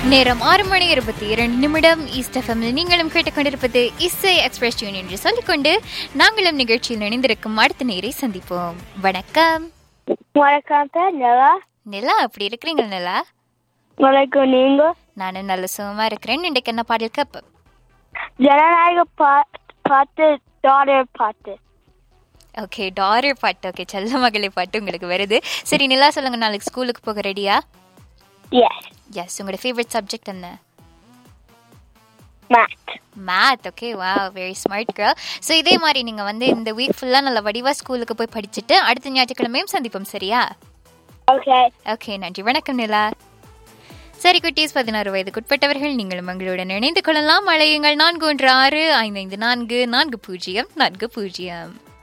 நேரம் ஆறு மணி இருபத்தி இரண்டு நிமிடம் ஈஸ்ட் எஃப்எம்மில் நீங்களும் கேட்டுக்கொண்டிருப்பது இசை எக்ஸ்பிரஸ் யூனியன் என்று சொல்லிக்கொண்டு நாங்களும் நிகழ்ச்சியில் இணைந்திருக்கும் அடுத்த நேரை சந்திப்போம் வணக்கம் வணக்கம் சார் நிலா நிலா அப்படி இருக்கிறீங்க நிலா வணக்கம் நீங்க நானும் நல்ல சுகமா இருக்கிறேன் இன்றைக்கு என்ன பாடல் கப் ஜனநாயக பா- பாட்டு டாலர் பாட்டு ஓகே டாரர் பாட்டு ஓகே செல்ல மகளே பாட்டு உங்களுக்கு வருது சரி நிலா சொல்லுங்க நாளைக்கு ஸ்கூலுக்கு போக ரெடியா எஸ் எஸ் உங்களோட ஃபேவரட் சப்ஜெக்ட் என்ன மேத் மேத் ஓகே வா வெரி ஸ்மார்ட் கேர்ள் ஸோ இதே மாதிரி நீங்கள் வந்து இந்த வீக் ஃபுல்லாக நல்ல வடிவாக ஸ்கூலுக்கு போய் படிச்சுட்டு அடுத்த ஞாயிற்றுக்கிழமையும் சந்திப்போம் சரியா ஓகே ஓகே நன்றி வணக்கம் நிலா சரி குட்டீஸ் பதினாறு வயதுக்குட்பட்டவர்கள் நீங்களும் எங்களுடன் இணைந்து கொள்ளலாம் அழையுங்கள் நான்கு ஒன்று ஆறு ஐந்து ஐந்து நான்கு நான்கு பூஜ்ஜியம் நான்கு பூஜ்ஜியம்